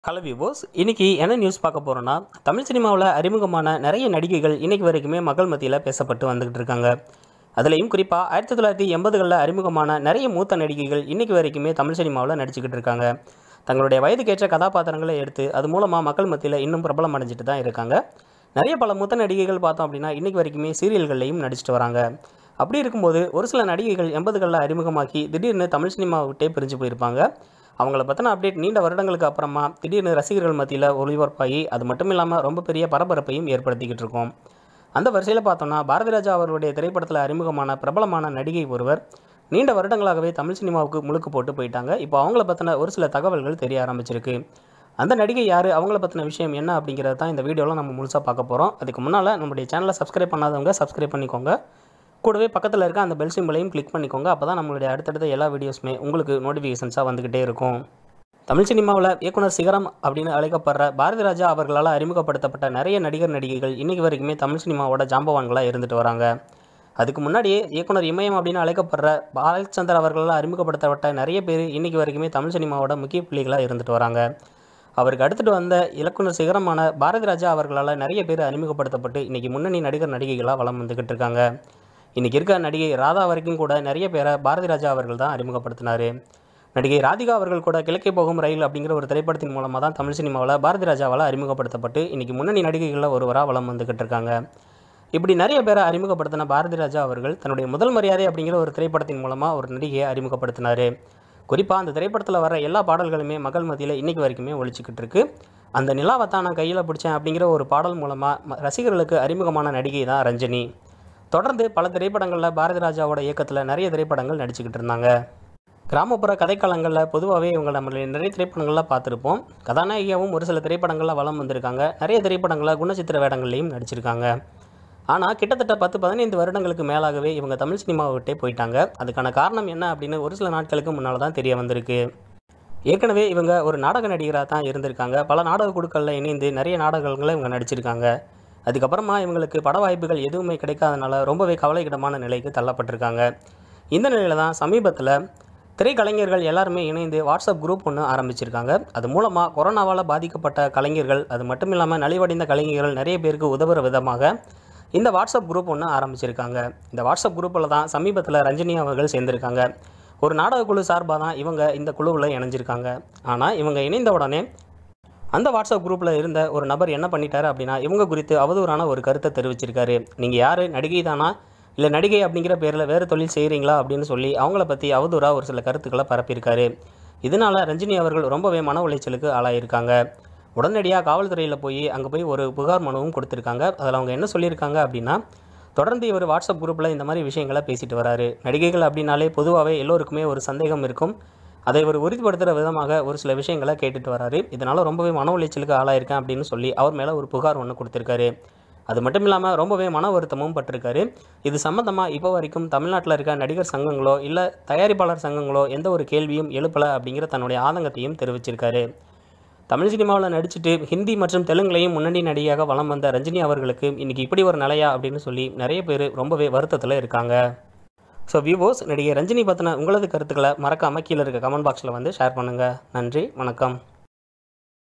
hello விவோஸ் இன்னைக்கு என்ன news பார்க்க போகிறோன்னா தமிழ் சினிமாவில் அறிமுகமான நிறைய நடிகைகள் இன்னைக்கு வரைக்குமே மக்கள் மத்தியில் பேசப்பட்டு வந்துகிட்டு இருக்காங்க அதுலேயும் குறிப்பாக ஆயிரத்தி தொள்ளாயிரத்தி எண்பதுகளில் அறிமுகமான நிறைய மூத்த நடிகைகள் இன்னைக்கு வரைக்குமே தமிழ் சினிமாவில் நடிச்சுக்கிட்டு இருக்காங்க தங்களுடைய வயதுக்கேற்ற கதாபாத்திரங்களை எடுத்து அது மூலமாக மக்கள் மத்தியில் இன்னும் பிரபலம் அடைஞ்சிட்டு தான் இருக்காங்க நிறைய பல மூத்த நடிகைகள் பார்த்தோம் அப்படின்னா இன்னைக்கு வரைக்குமே சீரியல்கள்லையும் நடிச்சிட்டு வராங்க அப்படி இருக்கும்போது ஒரு சில நடிகைகள் எண்பதுகளில் அறிமுகமாக்கி திடீர்னு தமிழ் சினிமாவை விட்டே பிரிஞ்சு போயிருப்பாங்க அவங்கள பற்றின அப்டேட் நீண்ட வருடங்களுக்கு அப்புறமா திடீர்னு ரசிகர்கள் மத்தியில் ஒளிபரப்பாகி அது மட்டும் இல்லாமல் ரொம்ப பெரிய பரபரப்பையும் ஏற்படுத்திக்கிட்டு இருக்கோம் அந்த வரிசையில் பார்த்தோம்னா பாரதி ராஜா அவர்களுடைய திரைப்படத்தில் அறிமுகமான பிரபலமான நடிகை ஒருவர் நீண்ட வருடங்களாகவே தமிழ் சினிமாவுக்கு முழுக்கு போட்டு போயிட்டாங்க இப்போ அவங்கள பற்றின ஒரு சில தகவல்கள் தெரிய ஆரம்பிச்சிருக்கு அந்த நடிகை யார் அவங்கள பற்றின விஷயம் என்ன அப்படிங்கிறது தான் இந்த வீடியோவில் நம்ம முழுசாக பார்க்க போகிறோம் அதுக்கு முன்னால் நம்மளுடைய சேனலை சப்ஸ்கிரைப் பண்ணாதவங்க சப்ஸ்கிரைப் பண்ணிக்கோங்க கூடவே பக்கத்தில் இருக்க அந்த பெல் சிம்பிளையும் கிளிக் பண்ணிக்கோங்க அப்போ தான் நம்மளுடைய அடுத்தடுத்த எல்லா வீடியோஸுமே உங்களுக்கு நோட்டிஃபிகேஷன்ஸாக வந்துக்கிட்டே இருக்கும் தமிழ் சினிமாவில் இயக்குனர் சிகரம் அப்படின்னு அழைக்கப்படுற பாரதி ராஜா அவர்களால் அறிமுகப்படுத்தப்பட்ட நிறைய நடிகர் நடிகைகள் இன்றைக்கி வரைக்குமே தமிழ் சினிமாவோட ஜாம்பவான்களாக இருந்துட்டு வராங்க அதுக்கு முன்னாடியே இயக்குனர் இமயம் அப்படின்னு அழைக்கப்படுற பாலச்சந்தர் அவர்களால் அறிமுகப்படுத்தப்பட்ட நிறைய பேர் இன்றைக்கி வரைக்குமே தமிழ் சினிமாவோட முக்கிய புள்ளிகளாக இருந்துட்டு வராங்க அவருக்கு அடுத்துட்டு வந்த இலக்குனர் சிகரமான பாரதி ராஜா அவர்களால் நிறைய பேர் அறிமுகப்படுத்தப்பட்டு இன்றைக்கி முன்னணி நடிகர் நடிகைகளாக வலம் வந்துக்கிட்டு இருக்காங்க இன்றைக்கி இருக்க நடிகை ராதா வரைக்கும் கூட நிறைய பேரை பாரதி ராஜா அவர்கள் தான் அறிமுகப்படுத்தினார் நடிகை ராதிகா அவர்கள் கூட கிழக்கே போகும் ரயில் அப்படிங்கிற ஒரு திரைப்படத்தின் மூலமாக தான் தமிழ் சினிமாவில் பாரதி ராஜாவால் அறிமுகப்படுத்தப்பட்டு இன்றைக்கி முன்னணி நடிகைகளில் ஒருவராக வலம் வந்துக்கிட்டு இருக்காங்க இப்படி நிறைய பேரை அறிமுகப்படுத்தின பாரதி ராஜா அவர்கள் தன்னுடைய முதல் மரியாதை அப்படிங்கிற ஒரு திரைப்படத்தின் மூலமாக ஒரு நடிகையை அறிமுகப்படுத்தினார் குறிப்பாக அந்த திரைப்படத்தில் வர எல்லா பாடல்களுமே மக்கள் மத்தியில் இன்றைக்கி வரைக்குமே ஒழிச்சிக்கிட்டு இருக்கு அந்த நிலாவை தான் நான் கையில் பிடிச்சேன் அப்படிங்கிற ஒரு பாடல் மூலமாக ரசிகர்களுக்கு அறிமுகமான நடிகை தான் ரஞ்சனி தொடர்ந்து பல திரைப்படங்களில் பாரதி ராஜாவோட இயக்கத்தில் நிறைய திரைப்படங்கள் நடிச்சுக்கிட்டு இருந்தாங்க கிராமப்புற கதைக்களங்களில் பொதுவாகவே இவங்க நம்ம நிறைய திரைப்படங்களில் பார்த்துருப்போம் கதாநாயகியாகவும் ஒரு சில திரைப்படங்களில் வலம் வந்திருக்காங்க நிறைய திரைப்படங்களில் குணச்சித்திர வேடங்கள்லையும் நடிச்சிருக்காங்க ஆனால் கிட்டத்தட்ட பத்து பதினைந்து வருடங்களுக்கு மேலாகவே இவங்க தமிழ் சினிமாவை விட்டே போயிட்டாங்க அதுக்கான காரணம் என்ன அப்படின்னு ஒரு சில நாட்களுக்கு முன்னால் தான் தெரிய வந்திருக்கு ஏற்கனவே இவங்க ஒரு நாடக நடிகராக தான் இருந்திருக்காங்க பல நாடக குழுக்களில் இணைந்து நிறைய நாடகங்களை இவங்க நடிச்சிருக்காங்க அதுக்கப்புறமா இவங்களுக்கு பட வாய்ப்புகள் எதுவுமே கிடைக்காதனால ரொம்பவே கவலைக்கிடமான நிலைக்கு தள்ளப்பட்டிருக்காங்க இந்த நிலையில் தான் சமீபத்தில் திரைக்கலைஞர்கள் எல்லாருமே இணைந்து வாட்ஸ்அப் குரூப் ஒன்று ஆரம்பிச்சிருக்காங்க அது மூலமாக கொரோனாவால் பாதிக்கப்பட்ட கலைஞர்கள் அது மட்டும் இல்லாமல் நலிவடைந்த கலைஞர்கள் நிறைய பேருக்கு உதவுற விதமாக இந்த வாட்ஸ்அப் குரூப் ஒன்று ஆரம்பிச்சிருக்காங்க இந்த வாட்ஸ்அப் குரூப்பில் தான் சமீபத்தில் ரஞ்சினி அவர்கள் சேர்ந்திருக்காங்க ஒரு நாடக குழு சார்பாக தான் இவங்க இந்த குழுவில் இணைஞ்சிருக்காங்க ஆனால் இவங்க இணைந்த உடனே அந்த வாட்ஸ்அப் குரூப்பில் இருந்த ஒரு நபர் என்ன பண்ணிட்டாரு அப்படின்னா இவங்க குறித்து அவதூறான ஒரு கருத்தை தெரிவிச்சிருக்காரு நீங்கள் யார் நடிகை தானா இல்லை நடிகை அப்படிங்கிற பேரில் வேறு தொழில் செய்கிறீங்களா அப்படின்னு சொல்லி அவங்கள பற்றி அவதூறாக ஒரு சில கருத்துக்களை பரப்பியிருக்காரு இதனால் ரஞ்சினி அவர்கள் ரொம்பவே மன உளைச்சலுக்கு ஆளாயிருக்காங்க உடனடியாக காவல்துறையில் போய் அங்கே போய் ஒரு புகார் மனுவும் கொடுத்துருக்காங்க அதில் அவங்க என்ன சொல்லியிருக்காங்க அப்படின்னா தொடர்ந்து இவர் வாட்ஸ்அப் குரூப்பில் இந்த மாதிரி விஷயங்களை பேசிட்டு வராரு நடிகைகள் அப்படின்னாலே பொதுவாகவே எல்லோருக்குமே ஒரு சந்தேகம் இருக்கும் அதை இவர் உறுதிப்படுத்துகிற விதமாக ஒரு சில விஷயங்களை கேட்டுட்டு வராரு இதனால் ரொம்பவே மன உளைச்சலுக்கு ஆளாயிருக்கேன் அப்படின்னு சொல்லி அவர் மேலே ஒரு புகார் ஒன்று கொடுத்துருக்காரு அது மட்டும் இல்லாமல் ரொம்பவே மன வருத்தமும் பட்டிருக்காரு இது சம்மந்தமாக இப்போ வரைக்கும் தமிழ்நாட்டில் இருக்க நடிகர் சங்கங்களோ இல்லை தயாரிப்பாளர் சங்கங்களோ எந்த ஒரு கேள்வியும் எழுப்பலை அப்படிங்கிற தன்னுடைய ஆதங்கத்தையும் தெரிவிச்சிருக்காரு தமிழ் சினிமாவில் நடிச்சுட்டு ஹிந்தி மற்றும் தெலுங்குலையும் முன்னணி நடிகையாக வலம் வந்த ரஞ்சினி அவர்களுக்கு இன்றைக்கி இப்படி ஒரு நிலையா அப்படின்னு சொல்லி நிறைய பேர் ரொம்பவே வருத்தத்தில் இருக்காங்க ஸோ வியூவோஸ் நடிகை ரஞ்சினி பற்றின உங்களது கருத்துக்களை மறக்காமல் கீழே இருக்க கமெண்ட் பாக்ஸில் வந்து ஷேர் பண்ணுங்கள் நன்றி வணக்கம்